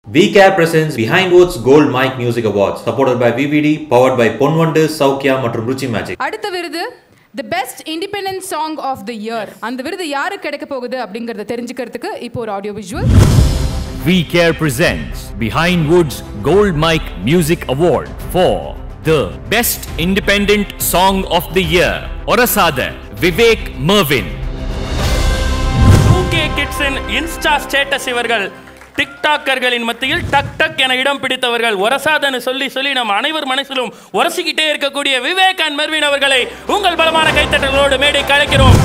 VCare presents Behind Woods Gold Mic Music Awards supported by VVD powered by பொன்வண்டு சௌக்கியா மற்றும் ருச்சி magic அடுத்த விருது the best independent song of the year அந்த விருது யாருக்கு கிடைக்க போகுது அப்படிங்கறத தெரிஞ்சுக்கிறதுக்கு இப்போ ஒரு audio visual We Care presents Behind Woods Gold Mic Music Award for the Best Independent Song of the Year. Orasada Vivek Mervin. Two K கிட்ஸின் இன்ஸ்டா ஸ்டேட்டஸ் இவர்கள் டிக்டாக்கர்களின் மத்தியில் டக் டக் என இடம் பிடித்தவர்கள் ஒரசாதன்னு சொல்லி சொல்லி நம் அனைவர் மனசிலும் உரசிக்கிட்டே இருக்கக்கூடிய விவேக் அண்ட் மெர்வின் அவர்களை உங்கள் பலமான கைத்தட்டல்களோடு மேடை கலைக்கிறோம்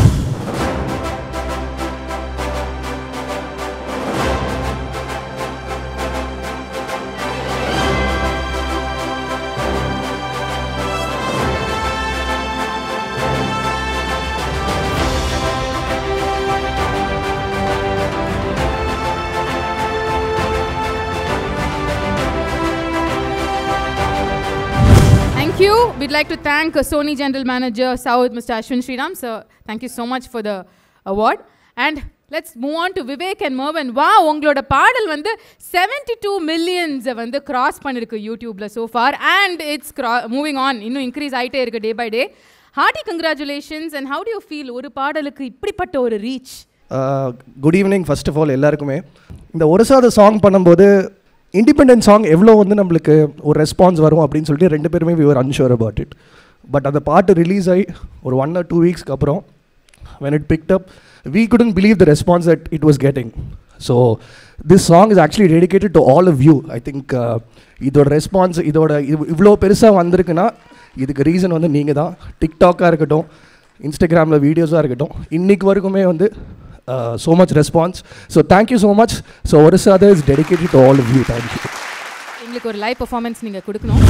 Thank you. We'd like to thank uh, Sony General Manager South, Mr. Ashwin Sriram. Sir, thank you so much for the award. And let's move on to Vivek and Mervin. Wow, உங்களோட பாடல் வந்து 72 two millions வந்து cross பண்ணிருக்கு யூடியூப்ல so far and it's moving on இன்னும் increase ஆயிட்டே இருக்கு day by day hearty congratulations and how do you feel ஒரு பாடலுக்கு இப்படிப்பட்ட ஒரு reach good evening first of all எல்லாருக்குமே இந்த ஒரு சாத சாங் பண்ணும்போது இண்டிபெண்டன்ட் சாங் எவ்வளோ வந்து நம்மளுக்கு ஒரு ரெஸ்பான்ஸ் வரும் அப்படின்னு சொல்லிட்டு ரெண்டு பேருமே we were unsure about it but அந்த பாட்டு ரிலீஸ் ஆகி ஒரு ஒன் ஆர் டூ வீக்ஸ்க்கு அப்புறம் when it picked up we couldn't believe the response that it was getting so this song is actually dedicated to all of you i think uh, இதோட response இதோட இவ்- இவ்வளோ பெருசாக வந்திருக்குன்னா இதுக்கு ரீசன் வந்து நீங்கள் தான் டிக்டாக்காக இருக்கட்டும் இன்ஸ்டாகிராமில் வீடியோஸாக இருக்கட்டும் இன்னைக்கு வரைக்குமே வந்து so much response so thank you so much so ஒரு சாதர் is dedicated to all of you thank you எங்களுக்கு ஒரு லைவ் பர்ஃபார்மன்ஸ் நீங்கள் கொடுக்கணும்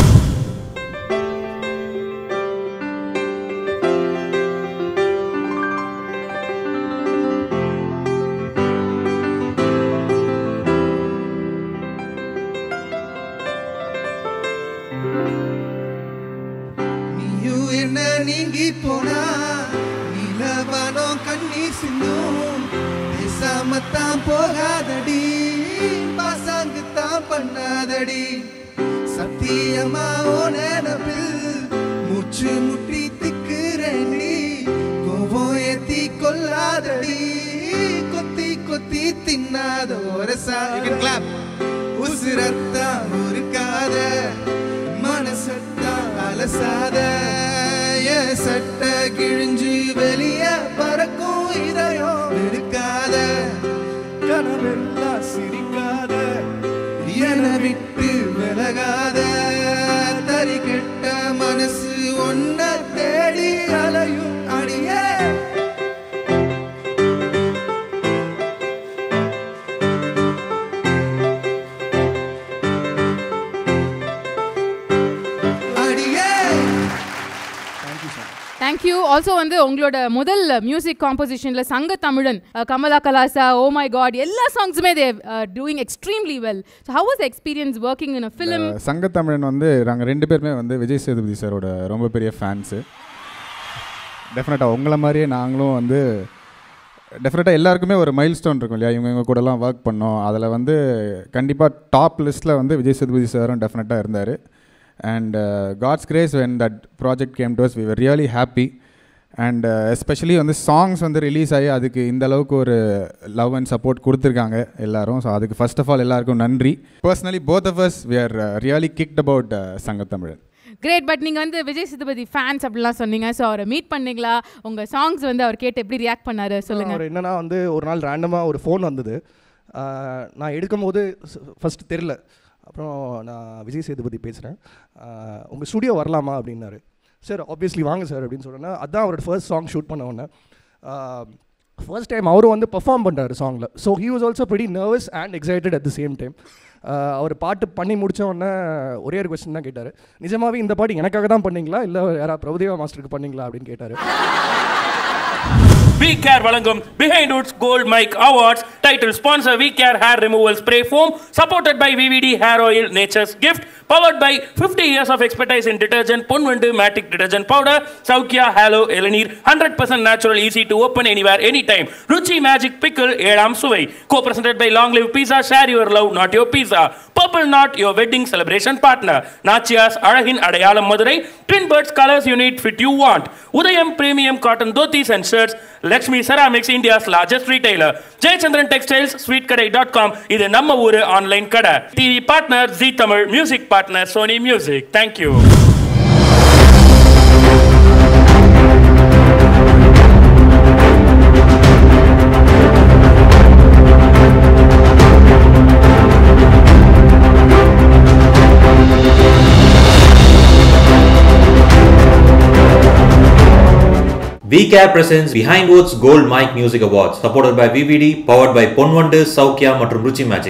நீயும் என்ன நீங்கி போனா நிலவனம் கண்ணீர் சிந்தும் பேசாமத்தான் போகாதடி பாசாங்கு தான் பண்ணாதடி சத்தியமா ஓ நினப்பில் மூச்சு முட்டி திக்குறேன்டி கோபம் ஏத்தி கொல்லாதடி கொத்தி கொத்தி தின்னாத ஒரு கிளாப் உசிரத்தான் ஒருக்காத மனசத்தான் அலசாத என் சட்ட கிழிஞ்சு வெளிய பறக்கும் இதயம் இருக்காத கனவெல்லாம் சிரிக்காத என விட்டு விலகாத தறி கெட்ட மனசு ஒன்ன தேடி அலையும் அடியே அடியே தேங்க்யூ ஆல்சோ வந்து உங்களோட முதல் மியூசிக் காம்போசிஷனில் Sangathamizhan ah, Kamala Kalasa oh my god எல்லா சாங்ஸுமே they doing extremely well so how was experience working in a film ah Sangathamizhan வந்து நாங்கள் ரெண்டு பேருமே வந்து விஜய் சேதுபதி சாரோட ரொம்ப பெரிய ஃபேன்ஸு டெஃபினட்டாக உங்களை மாதிரியே நாங்களும் வந்து டெஃபினட்டாக எல்லாருக்குமே ஒரு மைல் ஸ்டோன் இருக்கும் இல்லையா இவங்க இவங்க கூடலாம் ஒர்க் பண்ணோம் அதில் வந்து கண்டிப்பாக டாப் லிஸ்ட்டில் வந்து விஜய் சேதுபதி சாரும் டெஃபினட்டாக இருந்தார் and god's grace when that project came to we were really happy and especially வந்து சாங்ஸ் வந்து ரிலீஸ் ஆகி அதுக்கு இந்த அளவுக்கு ஒரு லவ் அண்ட் சப்போர்ட் கொடுத்துருக்காங்க எல்லாரும் ஸோ அதுக்கு ஃபர்ஸ்ட் ஆஃப் ஆல் எல்லாருக்கும் நன்றி personally both of us we are really kicked about Sangathamizhan great but நீங்கள் வந்து விஜய் சேதுபதி ஃபேன்ஸ் அப்படிலாம் சொன்னீங்க ஸோ அவரை மீட் பண்ணீங்களா உங்கள் சாங்ஸ் வந்து அவர் கேட்டு எப்படி ரியாக்ட் பண்ணாரு சொல்லுங்க அவர் என்னன்னா வந்து ஒரு நாள் ரேண்டமாக ஒரு ஃபோன் வந்தது ஆஹ் நான் எடுக்கும்போது ஃபஸ்ட்டு தெரில அப்புறம் நான் விஜய் சேதுபதி பேசுகிறேன் உங்கள் ஸ்டுடியோ வரலாமா அப்படின்னாரு சார் ஆப்வியஸ்லி வாங்க சார் அப்படின்னு சொன்னேன்னா அதான் அவரோட ஃபர்ஸ்ட் சாங் ஷூட் பண்ண உடனே ஃபர்ஸ்ட் டைம் அவரும் வந்து பெர்ஃபார்ம் பண்ணுறாரு சாங்கில் so he was also pretty nervous and excited at the same time அவர் பாட்டு பண்ணி முடிச்ச உடனே ஒரே ஒரு கொஸ்டின் தான் கேட்டார் நிஜமாவே இந்த பாட்டு எனக்காக தான் பண்ணீங்களா இல்லை யாரா பிரபுதேவா மாஸ்டருக்கு பண்ணீங்களா அப்படின்னு கேட்டார் வி கேர் வழங்கும் behind woods gold mike awards title sponsor we care hair removal spray foam supported by VVD hair oil nature's gift powered by 50 years of expertise in detergent Ponvandu matic detergent powder Soukhya ஹாலோ இளநீர் 100% natural easy to open anywhere anytime Ruchi magic pickle ஏழாம் சுவை co presented by long live pizza share your love not your pizza purple knot your wedding celebration partner Nachiyas அழகின் அடையாளம் Madurai twin birds colors you need fit you want உதயம் premium cotton dhotis and shirts Lakshmi ceramics India's largest retailer Jayachandran textiles sweet kadai dot com இது நம்ம ஊரு online கடை TV partner Zee Tamil music partner Sony music thank you VCare presents Behind Woods Gold Mic Music Awards supported by VVD, powered by Ponvandu, Saukya மற்றும் ருச்சி magic